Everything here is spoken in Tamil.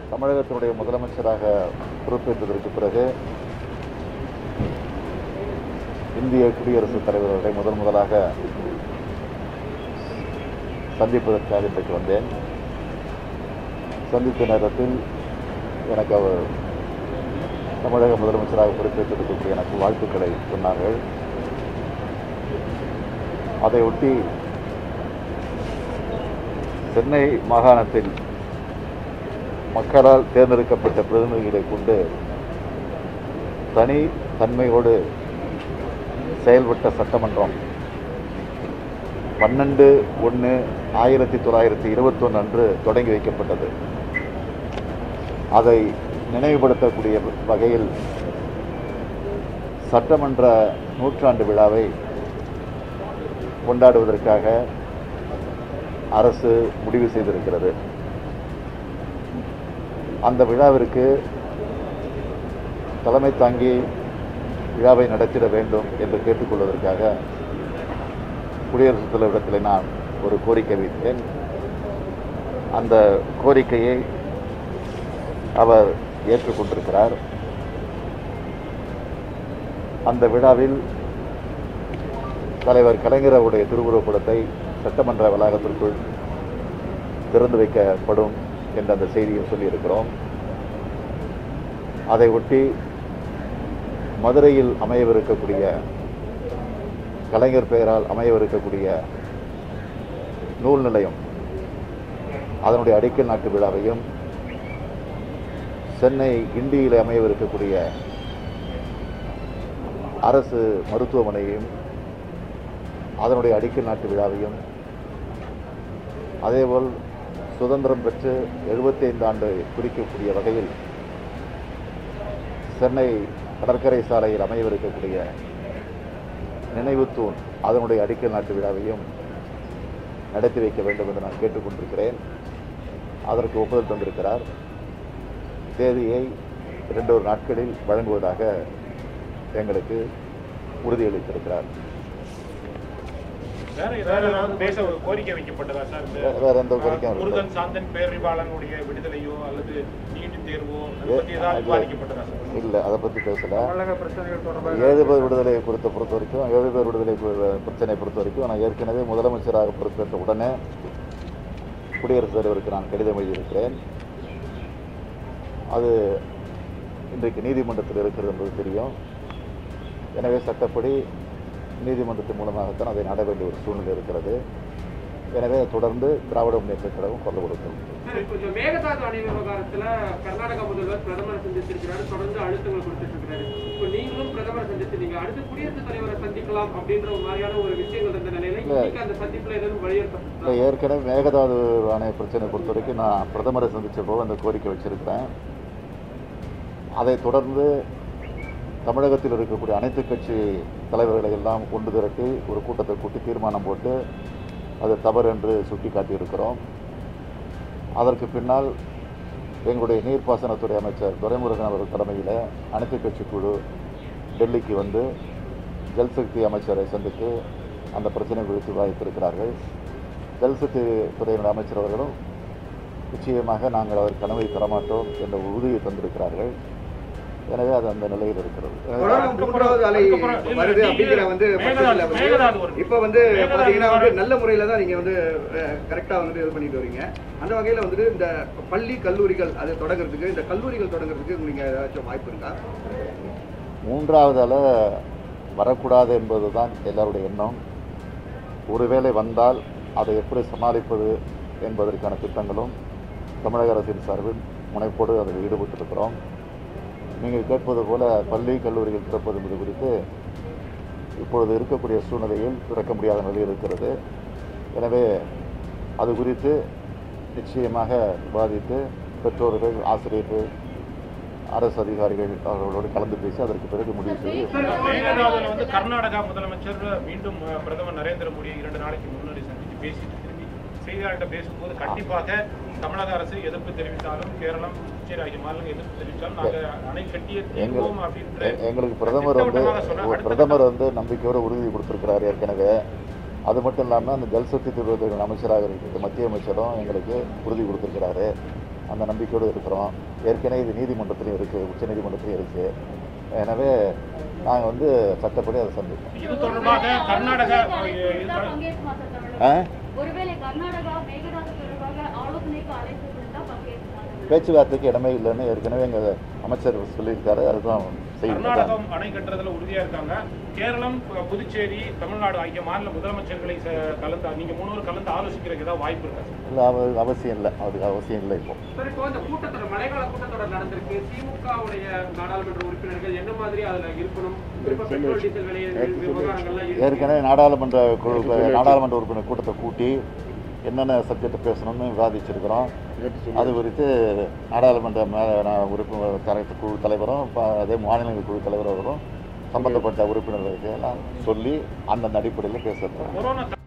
தமிழகத்தினுடைய முதலமைச்சராக பொறுப்பேற்றதற்கு பிறகு இந்திய குடியரசுத் தலைவர்களை முதன் முதலாக சந்திப்பதற்காக இன்றைக்கு வந்தேன் சந்தித்த நேரத்தில் எனக்கு அவர் தமிழக முதலமைச்சராக பொறுப்பேற்றிருக்கக்கூடிய எனக்கு வாழ்த்துக்களை சொன்னார்கள் அதை ஒட்டி சென்னை மாகாணத்தில் மக்களால் தேர்ந்தெடுக்கப்பட்ட பிரதிநிதிகளை கொண்டு தனி தன்மையோடு செயல்பட்ட சட்டமன்றம் பன்னெண்டு ஒன்று ஆயிரத்தி தொள்ளாயிரத்தி இருபத்தொன்று அன்று தொடங்கி வைக்கப்பட்டது அதை நினைவுபடுத்தக்கூடிய வகையில் சட்டமன்ற நூற்றாண்டு விழாவை கொண்டாடுவதற்காக அரசு முடிவு செய்திருக்கிறது அந்த விழாவிற்கு தலைமை தாங்கி விழாவை நடத்திட வேண்டும் என்று கேட்டுக்கொள்வதற்காக குடியரசுத் தலைவரிடத்தில் நான் ஒரு கோரிக்கை வைத்தேன் அந்த கோரிக்கையை அவர் ஏற்றுக்கொண்டிருக்கிறார் அந்த விழாவில் தலைவர் கலைஞர் அவருடைய திருவுருவப் படத்தை சட்டமன்ற வளாகத்திற்குள் திறந்து வைக்கப்படும் என்ற அந்த செய்தியும் சொல்லியிருக்கிறோம் அதை ஒட்டி மதுரையில் அமையவிருக்கக்கூடிய கலைஞர் பெயரால் அமையவிருக்கக்கூடிய நூல் நிலையம் அதனுடைய அடிக்கல் நாட்டு விழாவையும் சென்னை கிண்டியில் அமையவிருக்கக்கூடிய அரசு மருத்துவமனையையும் அதனுடைய அடிக்கல் நாட்டு விழாவையும் அதேபோல் சுதந்திரம் பெற்று 75 ஆண்டு குறிக்கக்கூடிய வகையில் சென்னை கடற்கரை சாலையில் அமையவிருக்கக்கூடிய நினைவுத்தூண் அதனுடைய அடிக்கல் நாட்டு விழாவையும் நடத்தி வைக்க வேண்டும் என்று நான் கேட்டுக்கொண்டிருக்கிறேன் அதற்கு ஒப்புதல் தந்திருக்கிறார் தேதியை இரண்டொரு நாட்களில் வழங்குவதாக எங்களுக்கு உறுதியளித்திருக்கிறார் வேற ஏதாவது பேச ஒரு கோரிக்கை வைக்கப்பட்டதா சார் இந்த வே- வேற எந்த கோரிக்கையும் இல்லை. முருகன் சாந்தன் பேரறிவாளனுடைய விடுதலையோ அல்லது நீட் தேர்வோ அதை ஏ- பத்தி ஏதாவது இல்ல. விவாதிக்கப்பட்டதா சார் இல்லை அதை பற்றி பேசல தமிழக பிரச்சனைகள் தொடர்பாக ஏழு பேர் விடுதலையை குறித்த பொறுத்த வரைக்கும் ஏழு பேர் விடுதலை கு- பிரச்சனை பொறுத்த வரைக்கும் நான் ஏற்கனவே முதலமைச்சராக பொறுப்பேற்ற உடனே குடியரசுத் தலைவருக்கு நான் கடிதம் எழுதியிருக்கிறேன் அது இன்றைக்கு நீதிமன்றத்தில் இருக்கிறது என்பது தெரியும் எனவே சட்டப்படி நீதிமன்றத்தின் மூலமாகத்தான் அதை நட வேண்டிய ஒரு சூழ்நிலை இருக்கிறது எனவே தொடர்ந்து திராவிட முன்னேற்றக் கழகம் குரல் கொடுக்கும் சார், இப்போ இந்த மேகதாது அணை விவகாரத்துல கர்நாடக முதல்வர் பிரதமரை சந்திச்சிருக்கிறாரு தொடர்ந்து அழுத்தங்கள் கொடுத்துட்டு இருக்காரு இப்போ நீங்களும் பிரதமரை சந்திச்சிருந்தீங்க அடுத்து குடியரசுத் தலைவரை சந்திக்கலாம் அப்படின்ற ஒரு மாதிரியான ஒரு விஷயங்கள் இருந்த நிலையில இல்ல. இன்னைக்கு அந்த சந்திப்புல ஏதாவது இல்லை வலியுறுத்தப்பட்டதா ஏற்கனவே மேகதாது அணை பிரச்சனை பொறுத்த வரைக்கும் நான் பிரதமரை சந்திச்ச போது அந்த கோரிக்கை வச்சிருக்கிறேன் அதை தொடர்ந்து தமிழகத்தில் இருக்கக்கூடிய அனைத்து கட்சி தலைவர்களை எல்லாம் ஒன்று திரட்டி ஒரு கூட்டத்தை கூட்டி தீர்மானம் போட்டு அது தவறு என்று சுட்டி காட்டியிருக்கிறோம் அதற்கு பின்னால் எங்களுடைய நீர்ப்பாசனத்துறை அமைச்சர் துரைமுருகன் அவர்கள் தலைமையில் அனைத்து கட்சி குழு டெல்லிக்கு வந்து ஜல்சக்தி அமைச்சரை சந்தித்து அந்த பிரச்சனை குறித்து விவாதித்திருக்கிறார்கள் ஜல்சக்தி துறையினுடைய அமைச்சர் அவர்களும் நிச்சயமாக நாங்கள் அதற்கு அனுமதி தரமாட்டோம் என்ற உறுதியை தந்திருக்கிறார்கள் எனவே அது அந்த நிலையில் இருக்கிறது எனவே தொடர்ந்து மூன்றாவது அலை அதுக்கப்புறம் இல்ல, வருது நீங்க அப்படிங்கிற வந்து மேகதாது- பட்சத்துல மேகதாது வந்து வருது. இப்ப வந்து மேகதாது பாத்தீங்கன்னா வந்து வருது. நல்ல முறையில தான் நீங்க வந்து கரெக்டா வந்து இது பண்ணிட்டு வரீங்க அந்த வகையில வந்துட்டு இந்த பள்ளி கல்லூரிகள் அது தொடங்குறதுக்கு இந்த கல்லூரிகள் தொடங்குறதுக்கு நீங்க ஏதாச்சும் வாய்ப்பு இருக்கா மூன்றாவது அலை வரக்கூடாது என்பது தான் எல்லாருடைய எண்ணம் ஒருவேளை வந்தால் அதை எப்படி சமாளிப்பது என்பதற்கான திட்டங்களும் தமிழக அரசின் சார்பில் முனைப்போடு அதில் ஈடுபட்டிருக்கிறோம் நீங்கள் கேட்பது போல பள்ளி கல்லூரிகள் திறப்பது என்பது குறித்து இப்பொழுது இருக்கக்கூடிய சூழ்நிலையில் திறக்க முடியாத நிலையில் இருக்கிறது எனவே அது குறித்து நிச்சயமாக விவாதித்து பெற்றோர்கள் ஆசிரியர்கள் அரசு அதிகாரிகள் அவர்களோடு கலந்து பேசி அதற்கு பிறகு முடிவு செய்து மேகதாதுல வந்து கர்நாடகா முதலமைச்சர் மீண்டும் அஹ், பிரதமர் நரேந்திர மோடியை இரண்டு நாளைக்கு முன்னாடி சந்தித்து பேசிட்டு திரும்பி செய்தியாளர்கிட்ட பேசும்போது கண்டிப்பாக தமிழக அரசு எதிர்ப்பு தெரிவித்தாலும் கேரளம் புதுச்சேரி ஆகிய மாநிலங்கள் எதிர்ப்பு தெரிவித்தாலும் நாங்க அணை கட்டிய தீர்வோம் எங்கள் அப்படின்ற எ- எங்களுக்கு பிரதமர் வந்து திட்டவட்டமாக சொன்னார். ஒரு அடுத்த பிரதமர் வந்து நம்பிக்கையோட உறுதி கொடுத்திருக்கிறார் ஏற்கனவே அது மட்டும் இல்லாமல் அந்த ஜல்சக்தி துறை அமைச்சராக இருக்கிற மத்திய அமைச்சரும் எங்களுக்கு உறுதி கொடுத்திருக்கிறாரு அந்த நம்பிக்கையோடு இருக்கிறோம் ஏற்கனவே இது நீதிமன்றத்திலையும் இருக்குது உச்சநீதிமன்றத்திலையும் இருக்குது எனவே நாங்கள் வந்து சட்டப்படி அதை சந்திப்போம் இது தொடர்பாக கர்நாடகா பங்கேற்குமா சார் ஆ? தமிழகம்? ஒருவேளை கர்நாடகா மேகதாது தொடர்பாக ஆலோசனைக்கு அழைப்பு கொடுத்தா பங்கேற்குமா தமிழகம்? பேச்சுவார்த்தைக்கு இடமே இல்லைன்னு ஏற்கனவே எங்கள் அமைச்சர் சொல்லியிருக்காரு அதுதான் செய்யணும் கர்நாடகம் அணை கட்டுறதுல உறுதியா இருக்காங்க கேரளம் பு- புதுச்சேரி தமிழ்நாடு ஆகிய மாநில முதலமைச்சர்களை ச- கலந்து நீங்க மூணு கலந்து ஆலோசிக்கிறதுக்கு ஏதாவது வாய்ப்பு இருக்கா சார் இல்லை அவ- அவசியம் இல்லை அதுக்கு அவசியம் இல்லை இப்போ சார் இப்போ இந்த கூட்டத்தொடர் மழைக்கால கூட்டத்தொடர் நடந்திருக்கு திமுகவுடைய நாடாளுமன்ற உறுப்பினர்கள் என்ன மாதிரி அதுல இருக்கணும் குறிப்பா பெட்ரோல் டீசல் விலை விவகாரங்கள்லாம் இருக்கு. ஏற்கனவே நாடாளுமன்ற குழு நாடாளுமன்ற உறுப்பினர் கூட்டத்தை கூட்டி என்னென்ன சப்ஜெக்ட் பேசணும்னு விவாதிச்சிருக்கிறோம் அது குறித்து நாடாளுமன்ற மே- நான் உறுப்பினர் தலை குழு தலைவரும் ப- அதே மாநிலங்கள் குழு தலைவரும் சம்பந்தப்பட்ட உறுப்பினர்களுக்கு எல்லாம் சொல்லி அந்தந்த அடிப்படையில் பேசுகிறோம் கொரோனா